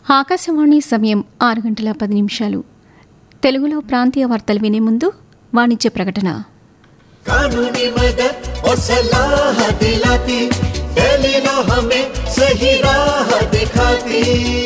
ఆకాశవాణి సమయం ఆరు గంటల పది నిమిషాలు తెలుగులో ప్రాంతీయ వార్తలు వినే ముందు వాణిజ్య ప్రకటన कानूनी मदद और सलाह दिलाती टेलीलॉ हमें सही राह दिखाती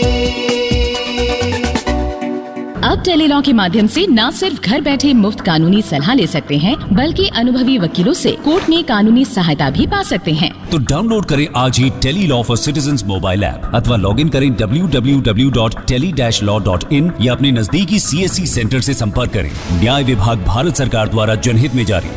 अब टेलीलॉ के माध्यम से न सिर्फ घर बैठे मुफ्त कानूनी सलाह ले सकते हैं बल्कि अनुभवी वकीलों से कोर्ट में कानूनी सहायता भी पा सकते हैं तो डाउनलोड करें आज ही tele law for citizen mobile app अथवा लॉग इन करें www.tele-law.in या अपने नजदीकी सीएससी सेंटर से संपर्क करें न्याय विभाग भारत सरकार द्वारा जनहित में जारी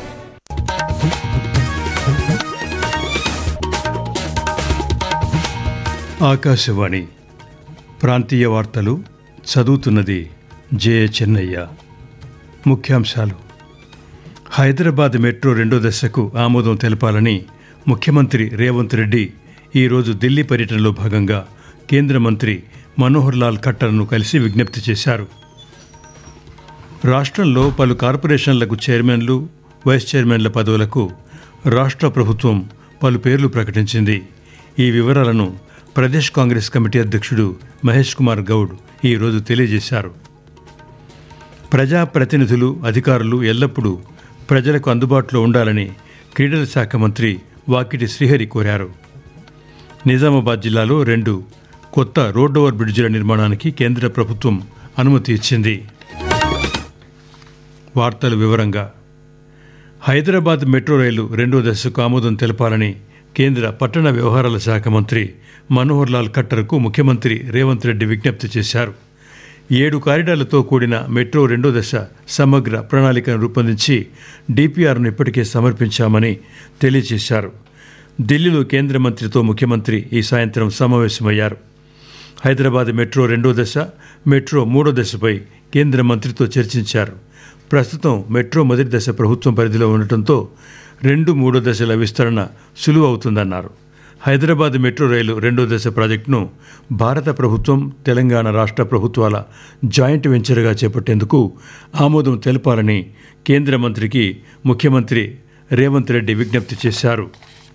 ఆకాశవాణి ప్రాంతీయ వార్తలు చదువుతున్నది జే చెన్నయ్య ముఖ్యాంశాలు హైదరాబాద్ మెట్రో రెండో దశకు ఆమోదం తెలపాలని ముఖ్యమంత్రి రేవంత్ రెడ్డి ఈరోజు ఢిల్లీ పర్యటనలో భాగంగా కేంద్ర మంత్రి మనోహర్ లాల్ ఖట్టర్ను కలిసి విజ్ఞప్తి చేశారు రాష్ట్రంలో పలు కార్పొరేషన్లకు చైర్మన్లు వైస్ చైర్మన్ల పదవులకు రాష్ట్ర ప్రభుత్వం పలు పేర్లు ప్రకటించింది ఈ వివరాలను ప్రదేశ్ కాంగ్రెస్ కమిటీ అధ్యక్షుడు మహేష్ కుమార్ గౌడ్ ఈరోజు తెలియజేశారు ప్రజాప్రతినిధులు అధికారులు ఎల్లప్పుడూ ప్రజలకు అందుబాటులో ఉండాలని క్రీడల శాఖ మంత్రి వాకిటి శ్రీహరి కోరారు నిజామాబాద్ జిల్లాలో రెండు కొత్త రోడ్ ఓవర్ బ్రిడ్జిల నిర్మాణానికి కేంద్ర ప్రభుత్వం అనుమతి ఇచ్చింది వార్తల వివరంగా హైదరాబాద్ మెట్రో రైలు రెండో దశకు ఆమోదం తెలపాలని కేంద్ర పట్టణ వ్యవహారాల శాఖ మంత్రి మనోహర్ లాల్ ఖట్టర్కు ముఖ్యమంత్రి రేవంత్ రెడ్డి విజ్ఞప్తి చేశారు ఏడు కారిడార్లతో కూడిన మెట్రో రెండో దశ సమగ్ర ప్రణాళికను రూపొందించి డిపిఆర్ను ఇప్పటికే సమర్పించామని తెలియజేశారు ఢిల్లీలో కేంద్ర మంత్రితో ముఖ్యమంత్రి ఈ సాయంత్రం సమావేశమయ్యారు హైదరాబాద్ మెట్రో రెండో దశ మెట్రో మూడో దశపై కేంద్ర మంత్రితో చర్చించారు ప్రస్తుతం మెట్రో మొదటి దశ ప్రభుత్వం పరిధిలో ఉండటంతో రెండు మూడో దశల విస్తరణ సులువు అవుతుందన్నారు హైదరాబాద్ మెట్రో రైలు రెండో దశ ప్రాజెక్టును భారత ప్రభుత్వం తెలంగాణ రాష్ట్ర ప్రభుత్వాల జాయింట్ వెంచర్గా చేపట్టేందుకు ఆమోదం తెలపాలని కేంద్ర మంత్రికి ముఖ్యమంత్రి రేవంత్ రెడ్డి విజ్ఞప్తి చేశారు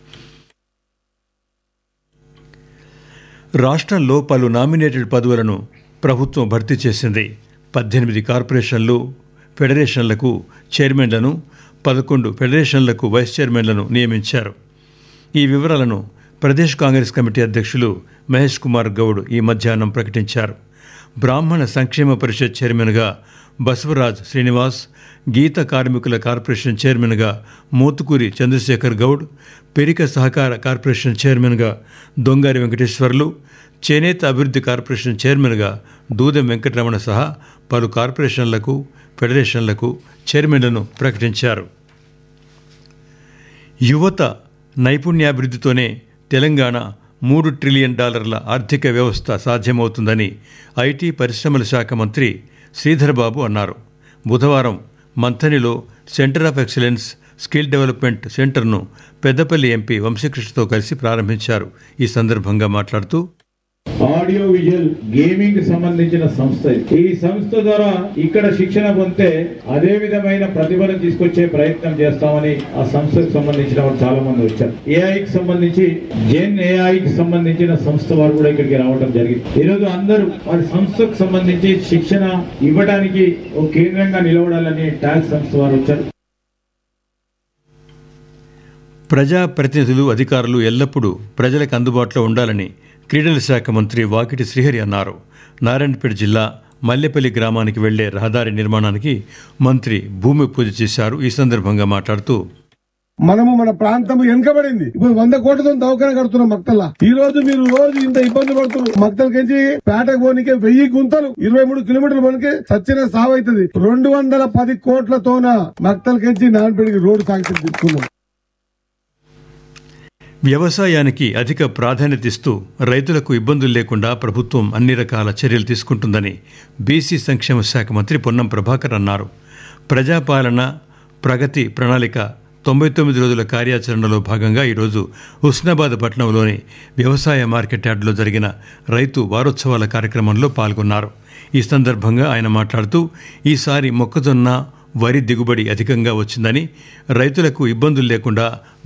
రాష్ట్రంలో పలు నామినేటెడ్ పదవులను ప్రభుత్వం భర్తీ చేసింది పద్దెనిమిది కార్పొరేషన్లు ఫెడరేషన్లకు చైర్మన్లను పదకొండు ఫెడరేషన్లకు వైస్ చైర్మన్లను నియమించారు ఈ వివరాలను ప్రదేశ్ కాంగ్రెస్ కమిటీ అధ్యక్షులు మహేష్ కుమార్ గౌడ్ ఈ మధ్యాహ్నం ప్రకటించారు బ్రాహ్మణ సంక్షేమ పరిషత్ చైర్మన్గా బసవరాజ్ శ్రీనివాస్ గీత కార్మికుల కార్పొరేషన్ చైర్మన్గా మోతుకూరి చంద్రశేఖర్ గౌడ్ పెరిక సహకార కార్పొరేషన్ చైర్మన్గా దొంగారి వెంకటేశ్వర్లు చేనేత అభివృద్ధి కార్పొరేషన్ చైర్మన్గా దూదెం వెంకటరమణ సహా పలు కార్పొరేషన్లకు ఫెడరేషన్లకు చైర్మన్లను ప్రకటించారు యువత నైపుణ్యాభివృద్ధితోనే తెలంగాణ మూడు ట్రిలియన్ డాలర్ల ఆర్థిక వ్యవస్థ సాధ్యమవుతుందని ఐటీ పరిశ్రమల శాఖ మంత్రి శ్రీధర్ బాబు అన్నారు బుధవారం మంథనిలో centre of excellence skill development సెంటర్ను పెద్దపల్లి ఎంపీ వంశకృష్ణతో కలిసి ప్రారంభించారు ఈ సందర్భంగా మాట్లాడుతూ ఆడియో విజువల్ గేమింగ్ కి సంబంధించిన సంస్థ ఇది. ఈ సంస్థ ద్వారా ఇక్కడ శిక్షణ పొందితే అదే విధమైన ప్రతిభను తీసుకొచ్చే ప్రయత్నం చేస్తామని ఆ సంస్థకు సంబంధించిన వారు చాలా మంది వచ్చారు ఏఐకి సంబంధించి జెన్ ఏఐకి సంబంధించిన సంస్థ వారు కూడా ఇక్కడికి రావడం జరిగింది ఈ రోజు అందరూ వారి సంస్థకు సంబంధించి శిక్షణ ఇవ్వడానికి ఒక కేంద్రంగా నిలవడాలని టాక్స్ సంస్థ వారు వచ్చారు ప్రజాప్రతినిధులు అధికారులు ఎల్లప్పుడూ ప్రజలకు అందుబాటులో ఉండాలని క్రీడల శాఖ మంత్రి వాకిటి శ్రీహరి అన్నారు నారాయణపేట జిల్లా మల్లెపల్లి గ్రామానికి వెళ్లే రహదారి నిర్మాణానికి మంత్రి భూమి పూజ చేశారు ఈ సందర్భంగా మాట్లాడుతూ మనము మన ప్రాంతం వెనుకబడింది ఇప్పుడు వంద కోట్లతో దవాఖాన కడుతున్నాం మక్తల్లా ఈ రోజు మీరు రోజు ఇంత ఇబ్బంది పడుతున్నారు మక్తల్ కెంచి పేటకు పోనీకే వెయ్యి గుంతలు ఇరవై మూడు కిలోమీటర్లు పోనీకే సచ్చిన సావైతుంది రెండు వందల పది కోట్లతోన మక్తల్ కెంచి నారాయణపేటకి రోడ్డు సాగుతుంది తీసుకున్నాం వ్యవసాయానికి అధిక ప్రాధాన్యత ఇస్తూ రైతులకు ఇబ్బందులు లేకుండా ప్రభుత్వం అన్ని రకాల చర్యలు తీసుకుంటుందని బీసీ సంక్షేమ శాఖ మంత్రి పొన్నం ప్రభాకర్ అన్నారు ప్రజాపాలన ప్రగతి ప్రణాళిక తొంభై తొమ్మిది రోజుల కార్యాచరణలో భాగంగా ఈరోజు హుస్నాబాద్ పట్టణంలోని వ్యవసాయ మార్కెట్ యార్డులో జరిగిన రైతు వారోత్సవాల కార్యక్రమంలో పాల్గొన్నారు ఈ సందర్భంగా ఆయన మాట్లాడుతూ ఈసారి మొక్కజొన్న వరి దిగుబడి అధికంగా వచ్చిందని రైతులకు ఇబ్బందులు లేకుండా